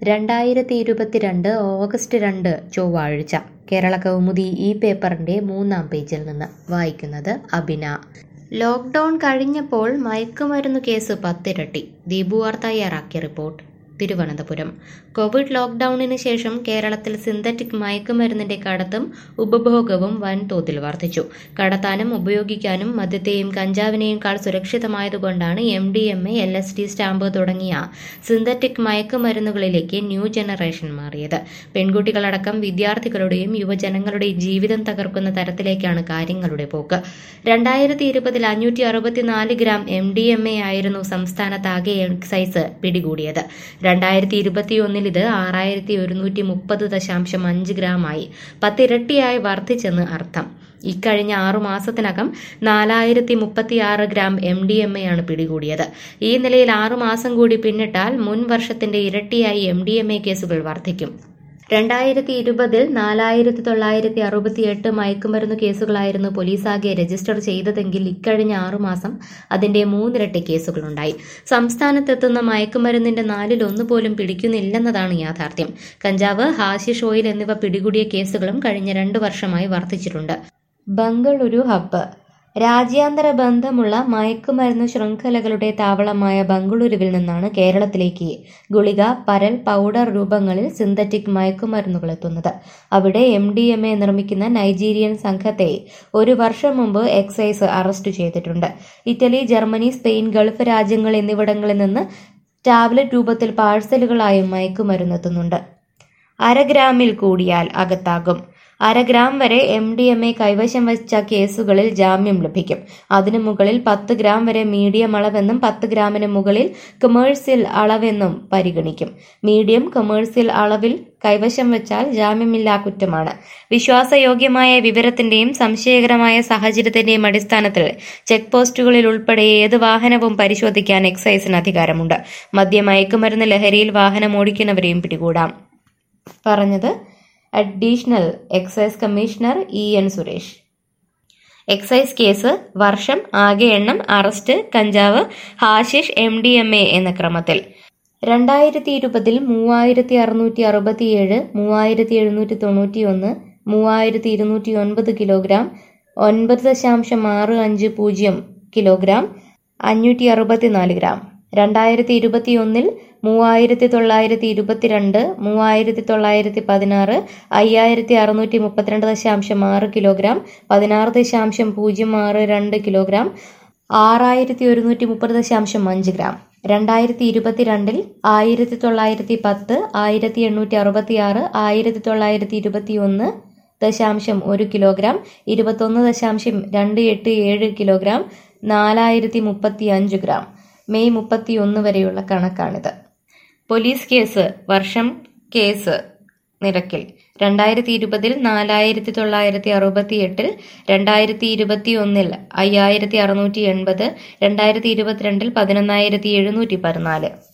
രണ്ടായിരത്തി ഇരുപത്തിരണ്ട് ഓഗസ്റ്റ് രണ്ട് ചൊവ്വാഴ്ച കേരള കൗമുദി ഈ പേപ്പറിന്റെ മൂന്നാം പേജിൽ നിന്ന് വായിക്കുന്നത് അബിന ലോക്ക്ഡൌൺ കഴിഞ്ഞപ്പോൾ മയക്കുമരുന്ന് കേസ് പത്തിരട്ടി ദീപുവാർ തയ്യാറാക്കിയ റിപ്പോർട്ട് തിരുവനന്തപുരം കോവിഡ് ലോക്ക്ഡൌണിന് ശേഷം കേരളത്തിൽ സിന്തറ്റിക് മയക്കുമരുന്നിന്റെ കടത്തും ഉപഭോഗവും വൻതോതിൽ വർദ്ധിച്ചു കടത്താനും ഉപയോഗിക്കാനും മദ്യത്തെയും കഞ്ചാവിനെയുംക്കാൾ സുരക്ഷിതമായതുകൊണ്ടാണ് M D M A L S D stamp തുടങ്ങിയ സിന്തറ്റിക് മയക്കുമരുന്നുകളിലേക്ക് ന്യൂ ജനറേഷൻ മാറിയത് പെൺകുട്ടികളടക്കം വിദ്യാർത്ഥികളുടെയും യുവജനങ്ങളുടെയും ജീവിതം തകർക്കുന്ന തരത്തിലേക്കാണ് കാര്യങ്ങളുടെ പോക്ക് രണ്ടായിരത്തി ഇരുപതിൽ അഞ്ഞൂറ്റി അറുപത്തിനാല് gram M D M A ആയിരുന്നു സംസ്ഥാനത്താകെ എക്സൈസ് പിടികൂടിയത് രണ്ടായിരത്തി ഇരുപത്തിയൊന്നിൽ ഇത് ആറായിരത്തി ഒരുന്നൂറ്റി മുപ്പത് ദശാംശം അഞ്ച് ഗ്രാമായി പത്തിരട്ടിയായി വർദ്ധിച്ചെന്ന് അർത്ഥം ഇക്കഴിഞ്ഞ ആറു മാസത്തിനകം നാലായിരത്തി മുപ്പത്തിയാറ് gram M D M A ആണ് പിടികൂടിയത് ഈ നിലയിൽ ആറു മാസം കൂടി പിന്നിട്ടാൽ മുൻ വർഷത്തിന്റെ ഇരട്ടിയായി എം ഡി എം എ കേസുകൾ വർദ്ധിക്കും രണ്ടായിരത്തി ഇരുപതിൽ നാലായിരത്തി തൊള്ളായിരത്തി അറുപത്തിയെട്ട് മയക്കുമരുന്ന് കേസുകളായിരുന്നു പോലീസാകെ രജിസ്റ്റർ ചെയ്തതെങ്കിൽ ഇക്കഴിഞ്ഞ ആറുമാസം അതിന്റെ മൂന്നിരട്ടി കേസുകളുണ്ടായി സംസ്ഥാനത്തെത്തുന്ന മയക്കുമരുന്നിന്റെ നാലിലൊന്നു പോലും പിടിക്കുന്നില്ലെന്നതാണ് യാഥാർത്ഥ്യം കഞ്ചാവ് ഹാഷിഷ് ഓയിൽ എന്നിവ പിടികൂടിയ കേസുകളും കഴിഞ്ഞ രണ്ടു വർഷമായി വർദ്ധിച്ചിട്ടുണ്ട് ബംഗളൂരു ഹബ്ബ് രാജ്യാന്തര ബന്ധമുള്ള മയക്കുമരുന്ന് ശൃംഖലകളുടെ താവളമായ ബംഗളൂരുവിൽ നിന്നാണ് കേരളത്തിലേക്ക് ഗുളിക പരൽ പൗഡർ രൂപങ്ങളിൽ സിന്തറ്റിക് മയക്കുമരുന്നുകൾ എത്തുന്നത് അവിടെ എം ഡി എം എ നിർമ്മിക്കുന്ന നൈജീരിയൻ സംഘത്തെ ഒരു വർഷം മുമ്പ് എക്സൈസ് അറസ്റ്റ് ചെയ്തിട്ടുണ്ട് ഇറ്റലി ജർമ്മനി സ്പെയിൻ ഗൾഫ് രാജ്യങ്ങൾ എന്നിവിടങ്ങളിൽ നിന്ന് ടാബ്ലറ്റ് രൂപത്തിൽ പാഴ്സലുകളായും മയക്കുമരുന്നെത്തുന്നുണ്ട് അരഗ്രാമിൽ കൂടിയാൽ അകത്താകും അരഗ്രാം വരെ എം ഡി എം എ കൈവശം വെച്ച കേസുകളിൽ ജാമ്യം ലഭിക്കും അതിനു മുകളിൽ പത്ത് ഗ്രാം വരെ മീഡിയം അളവെന്നും പത്ത് ഗ്രാമിന് മുകളിൽ കൊമേഴ്സ്യൽ അളവെന്നും പരിഗണിക്കും മീഡിയം കൊമേഴ്സ്യൽ അളവിൽ കൈവശം വെച്ചാൽ ജാമ്യമില്ലാ കുറ്റമാണ് വിശ്വാസയോഗ്യമായ വിവരത്തിന്റെയും സംശയകരമായ സാഹചര്യത്തിന്റെയും അടിസ്ഥാനത്തിൽ ചെക്ക് പോസ്റ്റുകളിൽ ഉൾപ്പെടെ ഏത് വാഹനവും പരിശോധിക്കാൻ എക്സൈസിന് അധികാരമുണ്ട് മദ്യ മയക്കുമരുന്ന് ലഹരിയിൽ വാഹനം ഓടിക്കുന്നവരെയും പിടികൂടാം പറഞ്ഞത് additional excise commissioner E N Suresh excise case വർഷം ആകെ എണ്ണം അറസ്റ്റ് കഞ്ചാവ് ഹാഷിഷ് എം ഡി എം എ എന്ന ക്രമത്തിൽ രണ്ടായിരത്തി ഇരുപതിൽ മൂവായിരത്തി അറുന്നൂറ്റി അറുപത്തിയേഴ് മൂവായിരത്തി എഴുന്നൂറ്റി തൊണ്ണൂറ്റി ഒന്ന് മൂവായിരത്തി ഇരുന്നൂറ്റി ഒൻപത് കിലോഗ്രാം ഒൻപത് ദശാംശം ആറ് അഞ്ച് പൂജ്യം കിലോഗ്രാം അഞ്ഞൂറ്റി അറുപത്തിനാല് ഗ്രാം രണ്ടായിരത്തി ഇരുപത്തിയൊന്നിൽ മൂവായിരത്തി തൊള്ളായിരത്തി ഇരുപത്തിരണ്ട് മൂവായിരത്തി തൊള്ളായിരത്തി പതിനാറ് അയ്യായിരത്തി അറുന്നൂറ്റി മുപ്പത്തിരണ്ട് ദശാംശം ആറ് കിലോഗ്രാം പതിനാറ് ദശാംശം പൂജ്യം ആറ് രണ്ട് കിലോഗ്രാം ആറായിരത്തി ഒരുന്നൂറ്റി മുപ്പത് ദശാംശം അഞ്ച് ഗ്രാം രണ്ടായിരത്തി ഇരുപത്തിരണ്ടിൽ ആയിരത്തി തൊള്ളായിരത്തി പത്ത് ആയിരത്തി എണ്ണൂറ്റി അറുപത്തി ആറ് ആയിരത്തി തൊള്ളായിരത്തി ഇരുപത്തി ഒന്ന് ദശാംശം ഒരു കിലോഗ്രാം ഇരുപത്തൊന്ന് ദശാംശം രണ്ട് എട്ട് ഏഴ് കിലോഗ്രാം നാലായിരത്തി മുപ്പത്തി അഞ്ച് ഗ്രാം മെയ് മുപ്പത്തിയൊന്ന് വരെയുള്ള കണക്കാണിത് പോലീസ് കേസ് വർഷം കേസ് നിരക്കിൽ രണ്ടായിരത്തി ഇരുപതിൽ നാലായിരത്തി തൊള്ളായിരത്തി അറുപത്തി എട്ടിൽ രണ്ടായിരത്തി ഇരുപത്തി ഒന്നിൽ അയ്യായിരത്തി അറുന്നൂറ്റി എൺപത് രണ്ടായിരത്തി ഇരുപത്തിരണ്ടിൽ പതിനൊന്നായിരത്തി എഴുന്നൂറ്റി പതിനാല്